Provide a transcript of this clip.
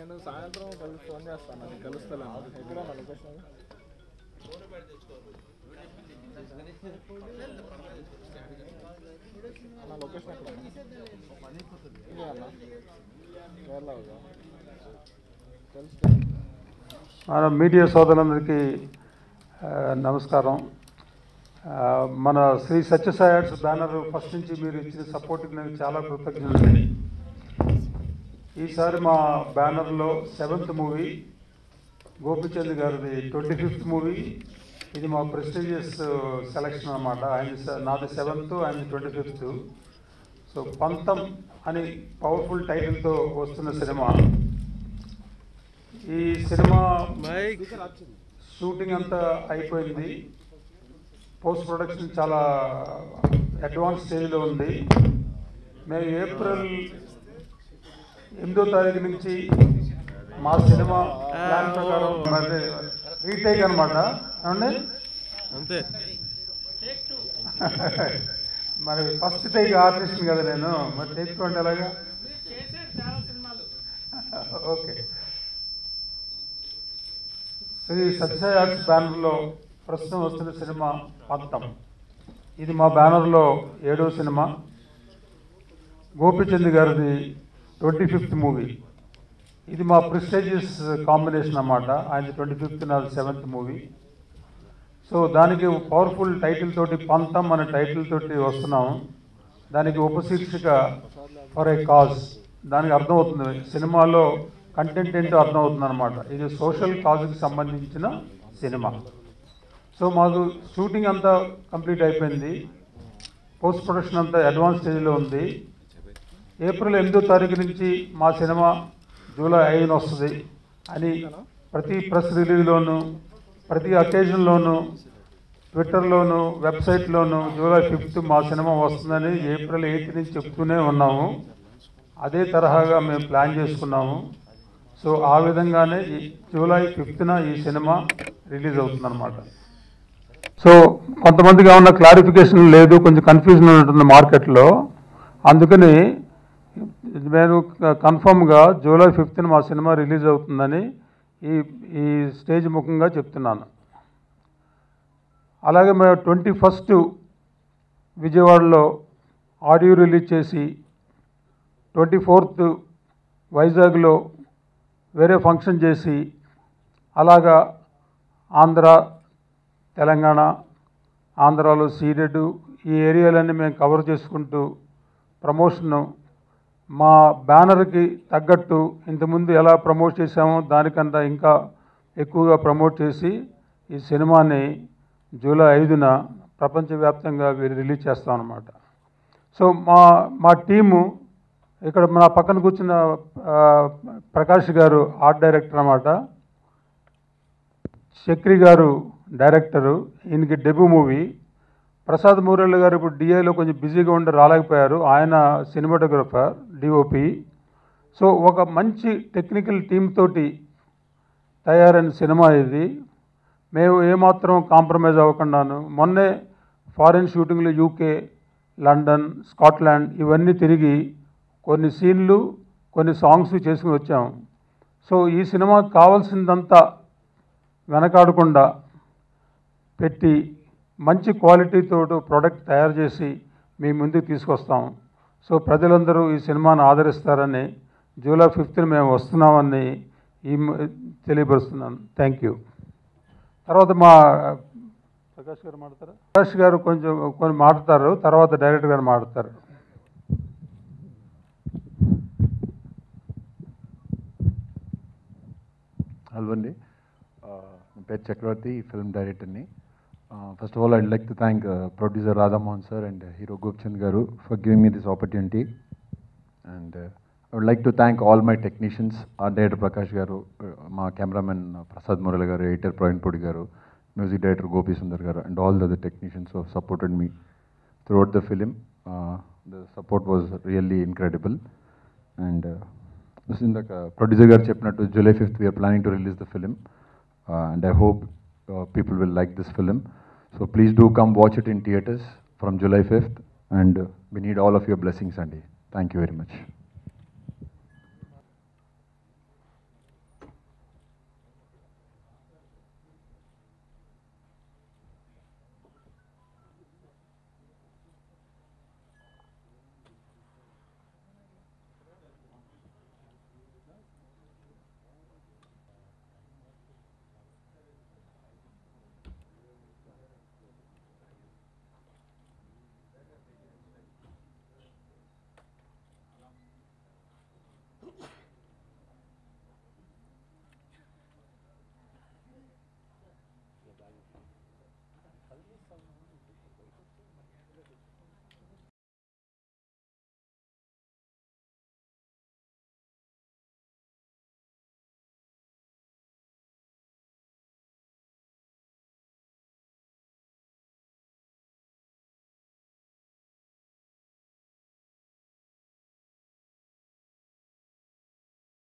నేను సాయంత్రం కలిసి ఫోన్ చేస్తాను నీకు కలుస్తాను ఎక్కడ ఉన్నా లొకేషన్ అన్న లొకేషన్ ఎక్కడ ఇదే అన్న కేరళ కలుస్తాను మన మీడియా సోదరులందరికీ ఆ, నమస్కారం ఆ, మన Shri Sathya Sai arts banner first నుంచి మీరు ఇచ్చిన సపోర్ట్కి నేను చాలా కృతజ్ఞతలు ఈసారి మా బ్యానర్లో సెవెంత్ మూవీ గోపిచంద్ గారిది ట్వంటీ ఫిఫ్త్ మూవీ ఇది మా ప్రెస్టీజియస్ సెలక్షన్ అన్నమాట ఆయన స- నాది సెవెంత్ ఆయన ట్వంటీ ఫిఫ్త్ సో పంతం అని పవర్ఫుల్ టైటిల్తో వస్తున్న సినిమా ఈ సినిమా షూటింగ్ అంతా అయిపోయింది పోస్ట్ ప్రొడక్షన్ చాలా అడ్వాన్స్ స్టేజ్లో ఉంది మేము ఏప్రిల్ ఎనిమిదో తారీఖు నుంచి మా సినిమా ప్లాన్ ప్రకారం మరి రీటేక్ అనమాట ఏమండి అంతే మరి ఫస్ట్ టేక్ ఆర్టిస్ట్ కదా నేను మరి తెచ్చుకోండి ఎలాగా ఓకే శ్రీ సత్యసాయి ఆర్ట్స్ బ్యానర్లో ప్రస్తుతం వస్తున్న సినిమా పంతం ఇది మా బ్యానర్లో ఏడవ సినిమా గోపిచంద్ గారిది ట్వంటీ ఫిఫ్త్ మూవీ ఇది మా ప్రిస్టేజియస్ కాంబినేషన్ అన్నమాట ఆయన ట్వంటీ ఫిఫ్త్ నాది సెవెంత్ మూవీ సో దానికి పవర్ఫుల్ టైటిల్ తోటి పంతం అనే టైటిల్ తోటి వస్తున్నాము దానికి ఉపశీర్షిక ఫర్ ఏ కాజ్ దానికి అర్థమవుతుంది సినిమాలో కంటెంట్ ఏంటో అర్థమవుతుంది అనమాట ఇది సోషల్ కాజ్కి సంబంధించిన సినిమా సో మాకు షూటింగ్ అంతా కంప్లీట్ అయిపోయింది పోస్ట్ ప్రొడక్షన్ అంతా అడ్వాన్స్ స్టేజ్లో ఉంది ఏప్రిల్ ఎనిమిదో తారీఖు నుంచి మా సినిమా జూలై ఐదున వస్తుంది అని ప్రతి ప్రెస్ రిలీజ్లోను ప్రతి అకేషన్లోను ట్విట్టర్లోను వెబ్సైట్లోను జూలై ఫిఫ్త్ మా సినిమా వస్తుందని ఏప్రిల్ ఎయిత్ నుంచి చెప్తూనే ఉన్నాము అదే తరహాగా మేము ప్లాన్ చేసుకున్నాము సో ఆ విధంగానే ఈ జూలై ఫిఫ్త్న ఈ సినిమా రిలీజ్ అవుతుందన్నమాట సో కొంతమందికి ఏమన్నా క్లారిఫికేషన్ లేదు కొంచెం కన్ఫ్యూజన్ ఉంటుంది మార్కెట్లో అందుకని నేను కన్ఫర్మ్గా జూలై ఫిఫ్త్న మా సినిమా రిలీజ్ అవుతుందని ఈ ఈ స్టేజ్ ముఖంగా చెప్తున్నాను అలాగే మేము ట్వంటీ ఫస్ట్ విజయవాడలో ఆడియో రిలీజ్ చేసి ట్వంటీ ఫోర్త్ వైజాగ్లో వేరే ఫంక్షన్ చేసి అలాగా ఆంధ్ర తెలంగాణ ఆంధ్రాలో సీడెడ్ ఈ ఏరియాలన్నీ మేము కవర్ చేసుకుంటూ ప్రమోషను మా బ్యానర్కి తగ్గట్టు ఇంతకుముందు ఎలా ప్రమోట్ చేశామో దానికన్నా ఇంకా ఎక్కువగా ప్రమోట్ చేసి ఈ సినిమాని జూలై ఐదున ప్రపంచవ్యాప్తంగా వీరు రిలీజ్ చేస్తాం అన్నమాట సో మా మా టీము ఇక్కడ మన పక్కన కూర్చున్న ఆ, ప్రకాష్ గారు ఆర్ట్ డైరెక్టర్ అన్నమాట చక్రి గారు డైరెక్టరు ఈయనకి డెబ్యూ మూవీ ప్రసాద్ మూరెళ్ళ గారు ఇప్పుడు డిఐలో కొంచెం బిజీగా ఉండి రాలేకపోయారు ఆయన సినిమాటోగ్రఫర్ డిఓపి సో ఒక మంచి టెక్నికల్ టీమ్ తోటి తయారైన సినిమా ఇది మేము ఏమాత్రం కాంప్రమైజ్ అవ్వకుండాను మొన్నే ఫారిన్ షూటింగ్లు యూకే లండన్ స్కాట్లాండ్ ఇవన్నీ తిరిగి కొన్ని సీన్లు కొన్ని సాంగ్స్ చేసుకుని వచ్చాము సో ఈ సినిమాకి కావాల్సిందంతా వెనకాడకుండా పెట్టి మంచి క్వాలిటీతో ప్రోడక్ట్ తయారు చేసి మీ ముందుకు తీసుకొస్తాం సో ప్రజలందరూ ఈ సినిమాను ఆదరిస్తారని జూలై ఫిఫ్త్న మేము వస్తున్నామని ఈ మ- తెలియపరుస్తున్నాను థ్యాంక్ యూ తర్వాత మా ప్రకాష్ గారు మాట్లాడతారా ప్రకాష్ గారు కొంచెం కొన్ని మాట్లాడతారు తర్వాత డైరెక్టర్ గారు మాట్లాడతారు హలో అండి నా పేరు చక్రవర్తి ఫిల్మ్ డైరెక్టర్ని first of all I'd like to thank producer Radha Mohan sir and hero Gopichand garu for giving me this opportunity and I would like to thank all my technicians art director Prakash garu uh, మా cameraman Prasad Murali గారు editor Praveen పొడి గారు music director Gopi Sundar garu and all the other technicians who supported me throughout the film. Uh, the support was really incredible. And uh, this in the uh, producer గారు చెప్పినట్టు July 5th we are planning to release the film. Uh, and I hope uh, people will like this film. So please do come watch it in theaters from July 5th. And uh, we need all of your blessings, Andy. Thank you very much.